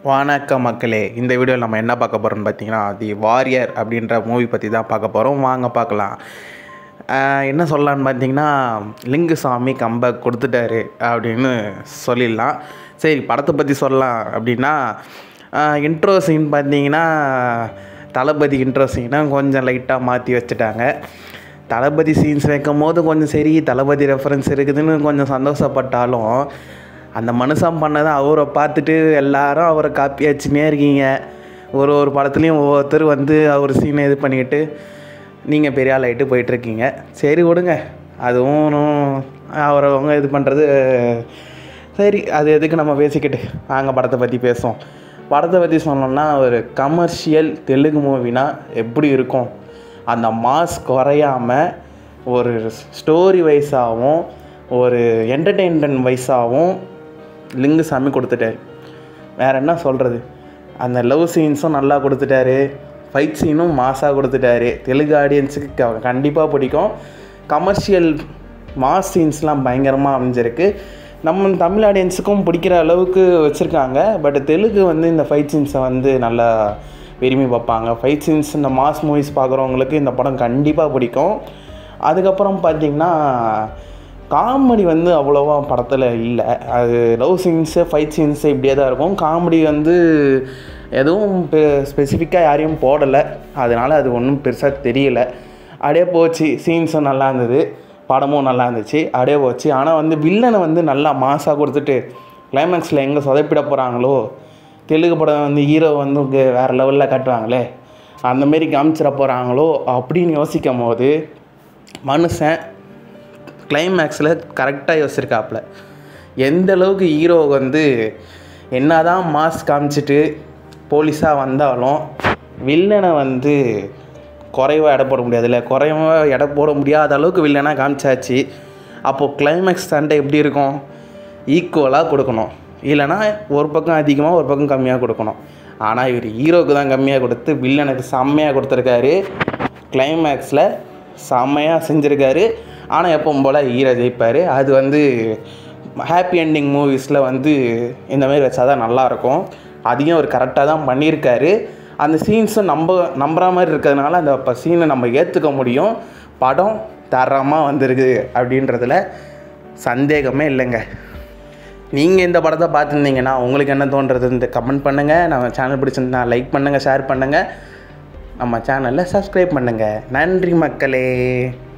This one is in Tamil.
வணக்கம் மக்களே இந்த வீடியோவில் நம்ம என்ன பார்க்க போகிறோம்னு பார்த்தீங்கன்னா தி வாரியர் அப்படின்ற மூவி பற்றி தான் பார்க்க போகிறோம் வாங்க பார்க்கலாம் ஆஹ் என்ன சொல்லலான்னு பார்த்தீங்கன்னா லிங்குசாமி கம்பேக் கொடுத்துட்டாரு அப்படின்னு சொல்லிடலாம் சரி படத்தை பற்றி சொல்லலாம் அப்படின்னா இன்ட்ரோ சீன் பார்த்தீங்கன்னா தளபதி இன்ட்ரோ சீனை கொஞ்சம் லைட்டாக மாற்றி வச்சுட்டாங்க தளபதி சீன்ஸ் வைக்கும் போது கொஞ்சம் சரி தளபதி ரெஃபரன்ஸ் இருக்குதுன்னு கொஞ்சம் சந்தோஷப்பட்டாலும் அந்த மனுஷன் பண்ணதை அவரை பார்த்துட்டு எல்லாரும் அவரை காப்பி அடிச்சுனே இருக்கீங்க ஒரு ஒரு படத்துலையும் ஒவ்வொருத்தர் வந்து அவர் சீனை இது பண்ணிக்கிட்டு நீங்கள் பெரிய ஆள் ஆகிட்டு போயிட்டுருக்கீங்க சரி விடுங்க அதுவும் அவரை அவங்க இது பண்ணுறது சரி அது எதுக்கு நம்ம பேசிக்கிட்டு வாங்க படத்தை பற்றி பேசுவோம் படத்தை பற்றி சொன்னோம்னா ஒரு கமர்ஷியல் தெலுங்கு மூவினா எப்படி இருக்கும் அந்த மாஸ் குறையாமல் ஒரு ஸ்டோரி வைஸாகவும் ஒரு என்டர்டெயின்மெண்ட் வைஸாகவும் லிங்குசாமி கொடுத்துட்டாரு வேறு என்ன சொல்கிறது அந்த லவ் சீன்ஸும் நல்லா கொடுத்துட்டாரு ஃபைட் சீனும் மாஸாக கொடுத்துட்டாரு தெலுங்கு ஆடியன்ஸுக்கு கண்டிப்பாக பிடிக்கும் கமர்ஷியல் மாஸ் சீன்ஸ்லாம் பயங்கரமாக அமைஞ்சிருக்கு நம்ம தமிழ் ஆடியன்ஸுக்கும் பிடிக்கிற அளவுக்கு வச்சுருக்காங்க பட் தெலுங்கு வந்து இந்த ஃபைட் சீன்ஸை வந்து நல்லா விரும்பி பார்ப்பாங்க ஃபைட் சீன்ஸ் இந்த மாஸ் மூவிஸ் பார்க்குறவங்களுக்கு இந்த படம் கண்டிப்பாக பிடிக்கும் அதுக்கப்புறம் பார்த்திங்கன்னா காமெடி வந்து அவ்வளோவா படத்தில் இல்லை அது லவ் சீன்ஸு ஃபைட் சீன்ஸு இப்படியே தான் இருக்கும் காமெடி வந்து எதுவும் ஸ்பெசிஃபிக்காக யாரையும் போடலை அதனால் அது ஒன்றும் பெருசாக தெரியல அப்படியே போச்சு சீன்ஸும் நல்லா இருந்தது படமும் நல்லா இருந்துச்சு அப்படியே போச்சு ஆனால் வந்து வில்லனை வந்து நல்லா மாசாக கொடுத்துட்டு கிளைமேக்ஸில் எங்கே சொதப்பிட போகிறாங்களோ தெலுங்கு படம் வந்து ஹீரோ வந்து வே- வேறு லெவலில் காட்டுவாங்களே அந்தமாரி காமிச்சிட போகிறாங்களோ அப்படின்னு யோசிக்கும் போது மனுஷன் கிளைமேக்ஸில் கரெக்டாக யோசிச்சிருக்காப்புல எந்த அளவுக்கு ஹீரோ வந்து என்னதான் மாஸ் காமிச்சிட்டு போலீஸாக வந்தாலும் வில்லனை வந்து குறைவாக எடை போட முடியாதுல்ல குறைவாக எடை போட முடியாத அளவுக்கு வில்லனாக காமிச்சாச்சு அப்போது கிளைமேக்ஸ் சண்டை எப்படி இருக்கும் ஈக்குவலாக கொடுக்கணும் இல்லைனா ஒரு பக்கம் அதிகமாக ஒரு பக்கம் கம்மியாக கொடுக்கணும் ஆனால் இவர் ஹீரோவுக்கு தான் கம்மியாக கொடுத்து வில்லனுக்கு செம்மையாக கொடுத்துருக்காரு கிளைமேக்ஸில் செம்மையாக செஞ்சுருக்காரு ஆனால் எப்பவும் போல் ஹீரோ ஜெயிப்பார் அது வந்து ஹாப்பி எண்டிங் மூவிஸில் வந்து இந்த மாதிரி வச்சா தான் நல்லாயிருக்கும் அதையும் அவர் கரெக்டாக தான் பண்ணியிருக்காரு அந்த சீன்ஸும் நம்ப நம்புற மாதிரி இருக்கிறதுனால அந்த இப்போ சீனை நம்ம ஏற்றுக்க முடியும் படம் தரமாக வந்திருக்கு அப்படின்றதுல சந்தேகமே இல்லைங்க நீங்கள் இந்த படத்தை பார்த்துருந்தீங்கன்னா உங்களுக்கு என்ன தோன்றதுன்னு கமெண்ட் பண்ணுங்கள் நம்ம சேனல் பிடிச்சிருந்தா லைக் பண்ணுங்கள் ஷேர் பண்ணுங்கள் நம்ம சேனலில் சப்ஸ்கிரைப் பண்ணுங்கள் நன்றி மக்களே